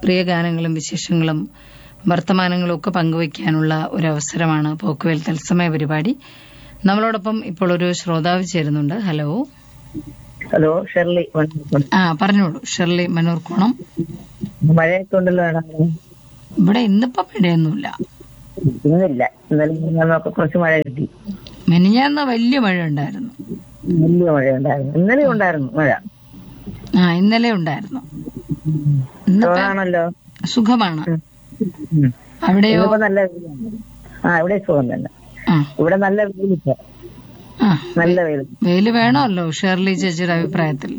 പ്രിയ ഗാനങ്ങളും വിശേഷങ്ങളും വർത്തമാനങ്ങളും ഒക്കെ പങ്കുവയ്ക്കാനുള്ള ഒരു അവസരമാണ് പോക്കുവേൽ തത്സമയ പരിപാടി നമ്മളോടൊപ്പം ഇപ്പോൾ ഒരു ശ്രോതാവ് ചേരുന്നുണ്ട് ഹലോ ഹലോ ഷെർലി വൺ- ആ പറഞ്ഞോളൂ ഷെർലി മനൂർക്കോണം മഴയൊക്കെ ഉണ്ടല്ലോ മാഡം ഇവിടെ ഇന്നിപ്പോ മഴയൊന്നുമില്ല ഇന്നില്ല ഇന്നലെ നമുക്ക് കുറച്ച് മഴ കിട്ടി മെനിഞ്ഞാന്ന് വലിയ മഴ ഉണ്ടായിരുന്നു വലിയ മഴ ഉണ്ടായിരുന്നു ഇന്നലെ ഉണ്ടായിരുന്നു മഴ ആ ഇന്നലെ ഉണ്ടായിരുന്നു ഇന്നിപ്പോ സുഖമാണല്ലോ സുഖമാണ് ഉം. അവിടെയോ ഇന്നിപ്പോ നല്ല വെയിലാണ്. ആ ഇവിടെ സുഖം തന്നെ ആ ഇവിടെ നല്ല വെയിലിപ്പോ ആ നല്ല വെയിൽ വെയില് വേണമല്ലോ ഷെർലി ചേച്ചിയുടെ അഭിപ്രായത്തിൽ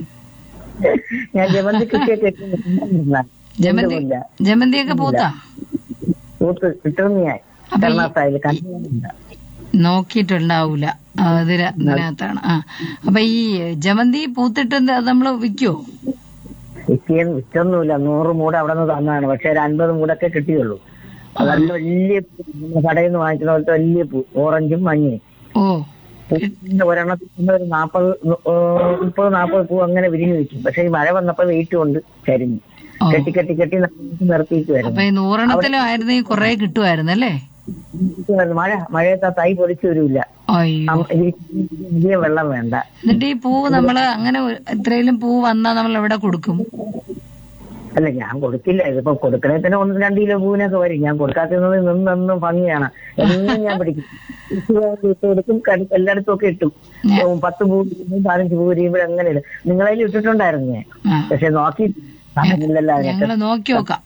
ഞാൻ ജമന്തി കൃഷിയൊക്കെ ഇട്ടിരുന്നതാ. ജമന്തി ഒന്നുമില്ല. ജമന്തിയൊക്കെ പൂത്താ പൂത്ത് കിട്ടുന്ന ഞാൻ അപ്പൊ ഈ- കർണാസായിൽ കണ്ടില്ല നോക്കിയിട്ടുണ്ടാവൂല അതിന് അതിനകത്താണ് ആ അപ്പൊ ഈ ജമന്തി പൂത്തിട്ട് അത് നമ്മള് വിൽക്കുവോ വിറ്റിയെന്ന് വിറ്റൊന്നുമില്ല നൂറ് മൂട് അവിടെ നിന്ന് തന്നതാണ് പക്ഷെ ഒരു അൻപത് മൂടൊക്കെ കിട്ടിയുള്ളൂ അത് നല്ല വലിയ പൂ. നമ്മള് കടയിൽ നിന്ന് വാങ്ങിക്കുന്ന പോലത്തെ വലിയ പൂ ഓറഞ്ചും മഞ്ഞയും ഓ പൂവിന്റെ ഒരെണ്ണത്തിൽ തന്നെ ഒരു നാപ്പത് മുപ്പത് നാപ്പത് പൂ അങ്ങനെ വിരിഞ്ഞു വെക്കും പക്ഷെ ഈ മഴ വന്നപ്പോ വെയിറ്റ് കൊണ്ട് ചരിഞ്ഞു ഓ കെട്ടി കെട്ടി കെട്ടി നിർത്തിയിട്ട് അപ്പൊ വരുന്നു ഈ നൂറെണ്ണത്തിലും ആയിരുന്നെങ്കിൽ കുറെ കിട്ടുമായിരുന്നല്ലേ മഴ മഴയത്ത് ആ തൈ പൊടിച്ചു വരില്ല അയ്യോ വലിയ വെള്ളം വേണ്ട എന്നിട്ട് ഈ പൂ നമ്മള് അങ്ങനെ ഒരു- എത്രയും പൂ വന്നാ നമ്മൾ എവിടെ കൊടുക്കും അല്ല ഞാൻ കൊടുക്കില്ല ഇതിപ്പോ കൊടുക്കണേ തന്നെ ഒന്ന് രണ്ട് കിലോ പൂവിനൊക്കെ വരും ഞാൻ കൊടുക്കാത്തത് നിന്നും ഭംഗിയാണ് എന്നും ഞാൻ പിടിക്കും കൃഷിഭവനിൽ ഇട്ട് കൊടുക്കും കടി- എല്ലായിടത്തും ഒക്കെ ഇട്ടു ഞാൻ- ഉം, പത്ത് പൂ ഇരിക്കുമ്പോൾ പതിനഞ്ച് പൂ ഇരിക്കുമ്പോൾ അങ്ങനെ ഇടും നിങ്ങളതിൽ ഇട്ടിട്ടുണ്ടായിരുന്നു ഞാൻ ആ പക്ഷെ നോക്കി സമയമില്ലല്ലോ അതിനൊക്കെ ഞങ്ങള് നോക്കി നോക്കാം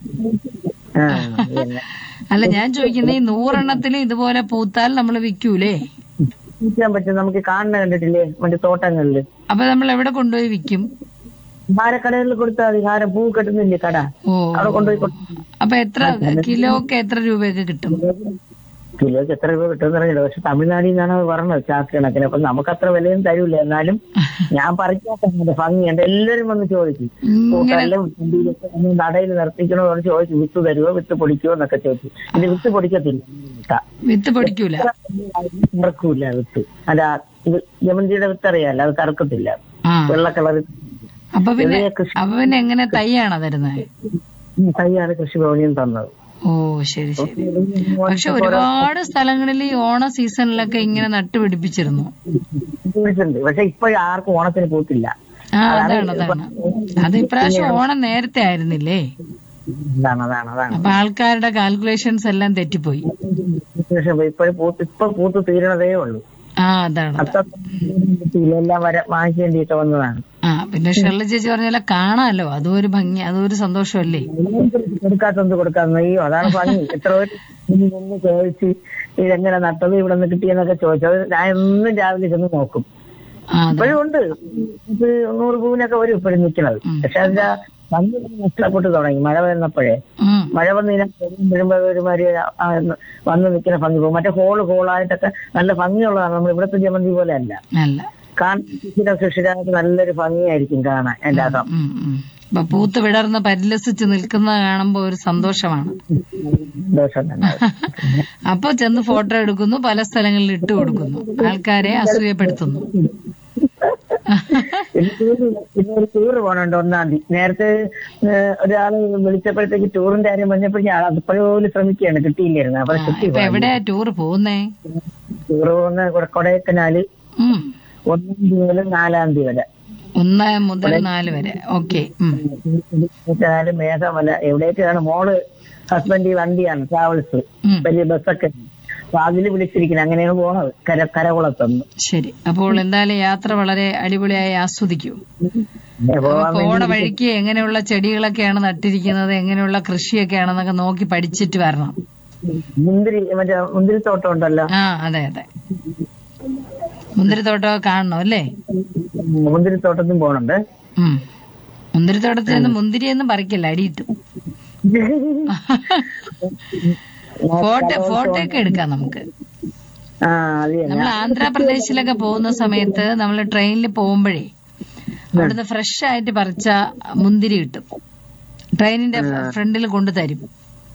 ആ, പിന്നെ. അല്ല ഞാൻ ചോദിക്കുന്നത് ഈ നൂറെണ്ണത്തിൽ ഇതുപോലെ പൂത്താൽ നമ്മൾ വിൽക്കൂലേ വിൽക്കാൻ പറ്റും നമുക്ക് കാണുന്ന കണ്ടിട്ടില്ലേ മറ്റേ തോട്ടങ്ങളില് അപ്പൊ നമ്മൾ എവിടെ കൊണ്ടുപോയി വിൽക്കും ഹാരക്കടകളിൽ കൊടുത്താൽ മതി ഹാരം പൂ കെട്ടുന്നില്ലേ കട ഓ അവിടെ കൊണ്ടുപോയി കൊടുത്തു അപ്പൊ എത്ര കിലോക്ക് എത്ര രൂപയൊക്കെ കിട്ടും കിലോക്ക് എത്ര രൂപ കിട്ടുമെന്ന് അറിയില്ല പക്ഷെ തമിഴ്നാട്ടിൽ നിന്നാണ് അത് പറഞ്ഞത് ചാക്ക് കണക്കിന് അപ്പൊ നമുക്ക് അത്ര വിലയും തരൂല എന്നാലും ഞാൻ പറിക്കാത്ത ഭംഗിയുണ്ട് എല്ലാരും വന്ന് ചോദിക്കും ഇങ്ങനെ പൂക്കാലിലും വണ്ടിയിലൊക്കെ വന്ന് നടയിൽ നിർത്തിക്കണോ എന്ന് ചോദിച്ചു വിത്ത് തരുമോ വിത്ത് പൊടിക്കുമോ എന്നൊക്കെ ചോദിച്ചു ഇത് വിത്ത് പൊടിക്കത്തില്ല വിത്ത് പൊടിക്കൂല കറക്കൂല വിത്ത് അല്ല ഇത് ജമന്തിയുടെ വിത്ത് അറിയാലോ അത് കറക്കത്തില്ല ആ വെള്ള കളർ അപ്പൊ പിന്നെ ചെറിയ കൃഷി അപ്പൊ പിന്നെ എങ്ങനെ തൈയാണോ തരുന്നത് തൈയാണ് കൃഷിഭവനിൽ തന്നത് ഓ ശരി ശരി പക്ഷെ ഒരുപാട് സ്ഥലങ്ങളിൽ ഈ ഓണ സീസണിലൊക്കെ ഇങ്ങനെ നട്ടുപിടിപ്പിച്ചിരുന്നു വിളിച്ചിട്ടുണ്ട് പക്ഷെ ഇപ്പോഴും ആർക്കും ഓണത്തിന് പൂത്തില്ല ആ അതാണ് അതാണ് അത് ഇപ്രാവശ്യം ഓണം നേരത്തെ ആയിരുന്നില്ലേ അതാണ് അതാണ് അതാണ് അപ്പൊ ആൾക്കാരുടെ കാൽക്കുലേഷൻസ് എല്ലാം തെറ്റിപ്പോയി പക്ഷെ ഇപ്പോഴും പൂത്ത് ഇപ്പൊ പൂത്ത് തീരണതേ ഉള്ളൂ ആ അതാണ് അതാണ്. അത്ര എല്ലാം വരെ വാങ്ങിക്കേണ്ടിയിട്ട് വന്നതാണ് ആ പിന്നെ ഷെർലി ചേച്ചി പറഞ്ഞ കാണാമല്ലോ അതും ഒരു ഭംഗി അതും ഒരു സന്തോഷമല്ലേ കൊടുക്കാത്തത് കൊടുക്കാന്ന് അയ്യോ അതാണ് ഭംഗി എത്ര പേര് ഇനി നിന്ന് ചോദിച്ച് ഇതെങ്ങനെ നട്ടത് ഇവിടെ നിന്ന് കിട്ടിയെന്നൊക്കെ ചോദിച്ചത് ഞാൻ എന്നും രാവിലെ ചെന്ന് നോക്കും ആ അതെ ഇപ്പോഴും ഉണ്ട് ഇത് നൂറ് പൂവിനൊക്കെ വരും ഇപ്പോഴും നിൽക്കുന്നത് ഉം. പക്ഷെ അതിന്റെ ഭംഗി നഷ്ടപ്പെട്ടു തുടങ്ങി മഴ വന്നപ്പോഴേ ഉം. മഴ വന്ന് വരുമ്പോ ഒരുമാതിരി ആ വന്ന് നിൽക്കുന്ന ഭംഗി പോകും മറ്റേ ഹോള് ഹോളായിട്ടൊക്കെ നല്ല ഭംഗിയുള്ളതാണ് നമ്മൾ ഇവിടുത്തെ ജമന്തി പോലെ അല്ല അല്ല കാണാൻ സുഷിര സുഷിരായിട്ട് നല്ലൊരു ഭംഗിയായിരിക്കും കാണാൻ എന്റെ അകം ഉം, ഉം. ഇപ്പൊ പൂത്ത് വിടർന്ന് പരിലസിച്ച് നിൽക്കുന്നത് കാണുമ്പോ ഒരു സന്തോഷമാണ് ദോഷം തന്നെ അപ്പൊ ചെന്ന് ഫോട്ടോ എടുക്കുന്നു പല സ്ഥലങ്ങളിൽ ഇട്ട് കൊടുക്കുന്നു ആൾക്കാരെ അസൂയപ്പെടുത്തുന്നു പിന്നെ ഒരു ടൂർ പോകണുണ്ട് ഒന്നാം തീയതി നേരത്തെ ഏഹ്, ഒരാള് വിളിച്ചപ്പോഴത്തേക്ക് ടൂറിന്റെ കാര്യം പറഞ്ഞപ്പോൾ ഞാൻ അതുപോലും ശ്രമിക്കുകയാണ് കിട്ടിയില്ലായിരുന്നു അപ്പൊ ആ, കിട്ടി ഇപ്പൊ എവിടെയാ ടൂർ പോകുന്നേ ടൂർ പോകുന്ന കൊ- കൊടൈക്കനാല് ഉം ഒന്നാം തീയതി മുതൽ നാലാം തീയതി വരെ ഒന്ന് മുതൽ നാല് വരെ ഓക്കെ കൊടൈക്കനാല് മേഘമല എവിടെയൊക്കെയാണ് മോള് ഹസ്ബൻഡ് ഈ വണ്ടിയാണ് ട്രാവൽസ് വലിയ ബസ്സൊക്കെ അപ്പൊ അതിൽ വിളിച്ചിരിക്കുന്നത് അങ്ങനെയാണ് പോണത് കര കരകുളത്തൊന്ന് ശരി അപ്പോൾ എന്തായാലും യാത്ര വളരെ അടിപൊളിയായി ആസ്വദിക്കൂ പോവാൻ പോണ വഴിക്ക് എങ്ങനെയുള്ള ചെടികളൊക്കെയാണ് നട്ടിരിക്കുന്നത് എങ്ങനെയുള്ള കൃഷിയൊക്കെയാണെന്നൊക്കെ നോക്കി പഠിച്ചിട്ട് വരണം മുന്തിരി മറ്റേ മുന്തിരിത്തോട്ടം ഉണ്ടല്ലോ ആ അതെ അതെ മുന്തിരിത്തോട്ടമൊക്കെ കാണണം അല്ലേ മുന്തിരിത്തോട്ടത്തിൽ പോണുണ്ട് ഉം മുന്തിരിത്തോട്ടത്തിൽ നിന്ന് മുന്തിരിയൊന്നും പറിക്കില്ല അടിയിട്ടു ഫോട്ടോ ഫോട്ടോ ഒക്കെ എടുക്കാം നമുക്ക് ആ അത് തന്നെ നമ്മൾ ആന്ധ്രാപ്രദേശിലൊക്കെ പോകുന്ന സമയത്ത് നമ്മൾ ട്രെയിനിൽ പോകുമ്പോഴേ അവിടുന്ന് ഫ്രഷ് ആയിട്ട് പറിച്ച മുന്തിരി കിട്ടും ട്രെയിനിന്റെ ഫ്രണ്ടിൽ കൊണ്ടു തരും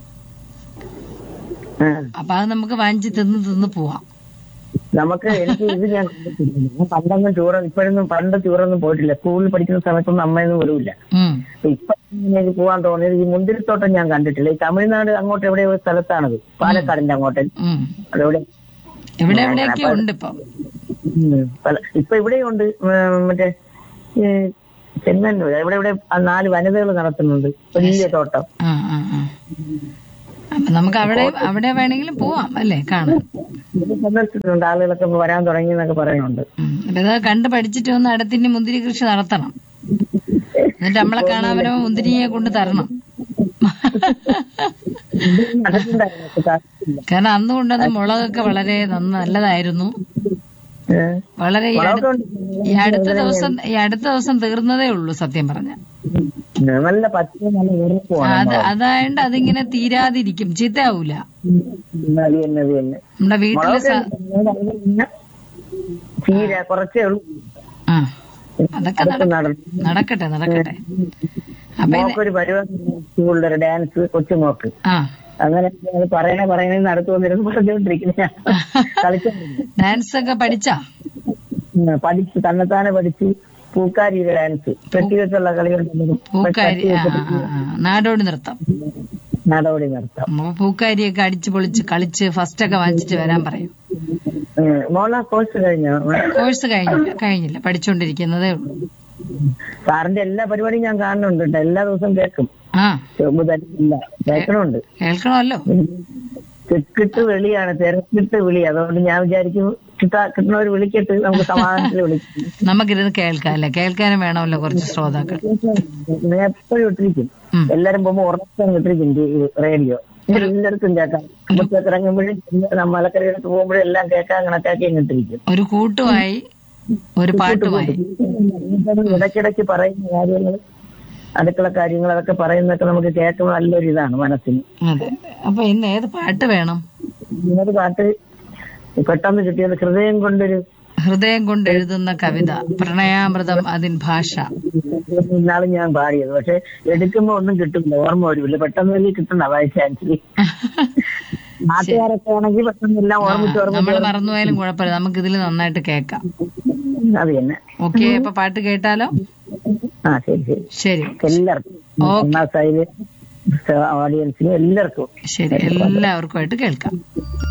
ആ. അപ്പൊ അത് നമുക്ക് വാങ്ങിച്ച് തിന്ന് തിന്ന് പോവാം നമുക്ക് എനിക്ക് ഇത് ഞാൻ കണ്ടിട്ടില്ല. ഞാൻ പണ്ടൊന്നും ടൂർ ഇപ്പോഴൊന്നും പണ്ട് ടൂറൊന്നും പോയിട്ടില്ല സ്കൂളിൽ പഠിക്കുന്ന സമയത്തൊന്നും അമ്മയൊന്നും വരൂല ഉം ഇപ്പൊ ഇങ്ങനെ എനിക്ക് പോവാൻ തോന്നിയത് ഈ മുന്തിരിത്തോട്ടം ഞാൻ കണ്ടിട്ടില്ല ഈ തമിഴ്നാട് അങ്ങോട്ട് എവിടെയോ ഒരു സ്ഥലത്താണത് പാലക്കാടിന്റെ അങ്ങോട്ട് ഉം. അതെവിടെ എവിടെ എവിടെയൊക്കെ ഉണ്ട് ഇപ്പൊ ഉം. പല- ഇപ്പൊ ഇവിടെയുണ്ട് ഉം, മറ്റേ ഈ ചെങ്ങന്നൂർ എവിടെ ഇവിടെ നാല് വനിതകൾ നടത്തുന്നുണ്ട് വലിയ തോട്ടം ആ ആ ആ അപ്പൊ നമുക്ക് അവിടെ അവിടെ വേണമെങ്കിലും പോവാം അല്ലേ കാണാൻ ഇത് സന്ദർശിച്ചിട്ടുണ്ട് ആളുകളൊക്കെ ഇപ്പൊ വരാൻ തുടങ്ങി എന്നൊക്കെ പറയുന്നുണ്ട് ഉം. അപ്പൊ ഇത് കണ്ട് പഠിച്ചിട്ട് ഒന്ന് അടുത്തിന്റെ മുന്തിരി കൃഷി നടത്തണം എന്നിട്ട് നമ്മളെ കാണാൻ വരുമ്പോ മുന്തിരിയെ കൊണ്ട് തരണം നടക്കുന്നുണ്ടായിരുന്നു കാണിച്ചില്ല. കാരണം അന്ന് കൊണ്ടുവന്ന മുളകൊക്കെ വളരെ നന്ന നല്ലതായിരുന്നു ഏ. വളരെ ഈ അടുത്ത മുളകൊക്കെ ഈ അടുത്ത ദിവസം ഈ അടുത്ത ദിവസം തീർന്നതേ ഉള്ളൂ സത്യം പറഞ്ഞ ഉണ്ട്. നല്ല പച്ച നല്ല ഉറപ്പുമാണ് അത് അതായത് അതിങ്ങനെ തീരാതിരിക്കും ചീത്തയാവൂല അത് തന്നെ അത് തന്നെ നമ്മുടെ വീട്ടില് സ- ചീര കുറച്ചേ ഉള്ളൂ ആ അതൊക്കെ നട- അതൊക്കെ നടന്നു നടക്കട്ടെ നടക്കട്ടെ അപ്പൊ ഇത് മോക്കൊരു പരിപാടി സ്കൂളിലൊരു ഡാൻസ് കൊച്ചുമോക്ക് ആ അങ്ങനെ അത് പറയണേ പറയണേ നടത്തു വന്നിരുന്നു പറഞ്ഞുകൊണ്ടിരിക്കുന്ന കളിച്ചോണ്ടിരുന്നു ഡാൻസ് ഒക്കെ പഠിച്ചാ ഉം, പഠിച്ച് തന്നെത്താനെ പഠിച്ച് പൂക്കാരിയുടെ ഡാൻസ് പെട്ടി വെച്ചുള്ള കളികളുണ്ടെങ്കിലും പൂക്കാരി ആ ആ, ആ, നാടോടി നൃത്തം നടപടി നടത്താം അപ്പൊ പൂക്കാരിയൊക്കെ അടിച്ചു പൊളിച്ച് കളിച്ച് ഫസ്റ്റ് ഒക്കെ വാങ്ങിച്ചിട്ട് വരാൻ പറയും ഉം, മോള കോഴ്സ് കഴിഞ്ഞോ കോഴ്സ് കഴിഞ്ഞില്ല കഴിഞ്ഞില്ല പഠിച്ചുകൊണ്ടിരിക്കുന്നതേ ഉള്ളൂ സാറിന്റെ എല്ലാ പരിപാടിയും ഞാൻ കാണുന്നുണ്ട് കേട്ടോ എല്ലാ ദിവസവും കേൾക്കും ആ ഇല്ല കേൾക്കണുണ്ട് കേൾക്കണമല്ലോ തിക്കിട്ട് വിളിയാണ് തിരക്കിട്ട് വിളി അതുകൊണ്ട് ഞാൻ വിചാരിക്കും കിട്ടാ കിട്ടുന്നവർ വിളിക്കട്ട് നമുക്ക് സമാധാനത്തിൽ വിളിക്കും നമുക്കിരുന്ന് കേൾക്കാം അല്ലെ കേൾക്കാനും വേണമല്ലോ കുറച്ച് ശ്രോതാക്കൾ ഞാൻ എപ്പോഴും ഇട്ടിരിക്കും ഉം. എല്ലാരും പോകുമ്പോ ഉറക്കം ഇട്ടിരിക്കും ഈ റേഡിയോ എല്ലായിടത്തും കേൾക്കാം മുറ്റത്ത് ഇറങ്ങുമ്പോഴും മലക്കരയിടത്ത് പോകുമ്പോഴും എല്ലാം കേൾക്കാൻ കണക്കാക്കി അങ്ങ് ഇട്ടിരിക്കും ഒരു കൂട്ടുമായി ഒരു പാട്ടുമായി ഇടയ്ക്കിടയ്ക്ക് പറയുന്ന കാര്യങ്ങൾ അടുക്കള കാര്യങ്ങൾ അതൊക്കെ പറയുന്നതൊക്കെ നമുക്ക് കേൾക്കുമ്പോൾ നല്ലൊരു ഇതാണ് മനസ്സിന് അതെ അപ്പൊ ഇന്ന് ഏത് പാട്ട് വേണം ഇന്നൊരു പാട്ട് പെട്ടെന്ന് കിട്ടിയത് ഹൃദയം കൊണ്ടൊരു ഹൃദയം കൊണ്ട് എഴുതുന്ന കവിത പ്രണയാമൃതം അതിൻ ഭാഷ ഇന്നാളും ഞാൻ പാടിയത് പക്ഷെ എടുക്കുമ്പോ ഒന്നും കിട്ടില്ല ഓർമ്മ വരില്ല പെട്ടെന്ന് വലിയ കിട്ടണ്ട വായിച്ച ചാൻസിൽ നാട്ടുകാരൊക്കെ ആണെങ്കിൽ പെട്ടെന്ന് എല്ലാം ഓർമ്മിച്ച് നമ്മൾ ഓർമ്മിച്ച് മറന്നുപോയാലും കുഴപ്പമില്ല നമുക്ക് ഇതിൽ നന്നായിട്ട് കേൾക്കാം അത് തന്നെ ഓക്കെ അപ്പൊ പാട്ട് കേട്ടാലോ ആ ശരി ശരി ശരി എല്ലാവർക്കും ഓക്കെ. ഒന്നാം സൈഡ് ഓഡിയൻസിനും എല്ലാവർക്കും ശരി എല്ലാവർക്കുമായിട്ട് കേൾക്കാം